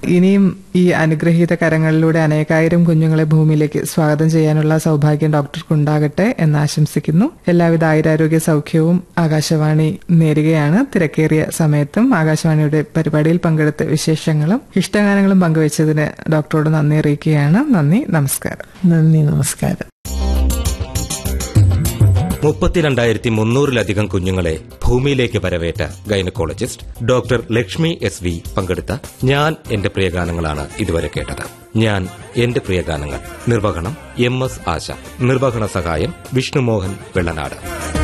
ഇനിയും ഈ അനുഗ്രഹീത കരങ്ങളിലൂടെ അനേകായിരം കുഞ്ഞുങ്ങളെ ഭൂമിയിലേക്ക് സ്വാഗതം ചെയ്യാനുള്ള സൗഭാഗ്യം ഡോക്ടർക്ക് ഉണ്ടാകട്ടെ എന്ന് ആശംസിക്കുന്നു എല്ലാവിധ ആയുരാരോഗ്യ സൗഖ്യവും ആകാശവാണി നേരുകയാണ് തിരക്കേറിയ സമയത്തും ആകാശവാണിയുടെ പരിപാടിയിൽ പങ്കെടുത്ത വിശേഷങ്ങളും ഇഷ്ടഗാനങ്ങളും പങ്കുവച്ചതിന് ഡോക്ടറോട് നന്ദി അറിയിക്കുകയാണ് നന്ദി നമസ്കാരം നന്ദി നമസ്കാരം മുപ്പത്തിരണ്ടായിരത്തി മുന്നൂറിലധികം കുഞ്ഞുങ്ങളെ ഭൂമിയിലേക്ക് വരവേറ്റ gynaecologist doctor Lakshmi S V പങ്കെടുത്ത ഞാൻ എന്റെ പ്രിയഗാനങ്ങളാണ് ഇതുവരെ കേട്ടത് ഞാൻ എന്റെ പ്രിയഗാനങ്ങൾ നിർവഹണം എം എസ് ആശ നിർവഹണ സഹായം വിഷ്ണുമോഹൻ വെള്ളനാട്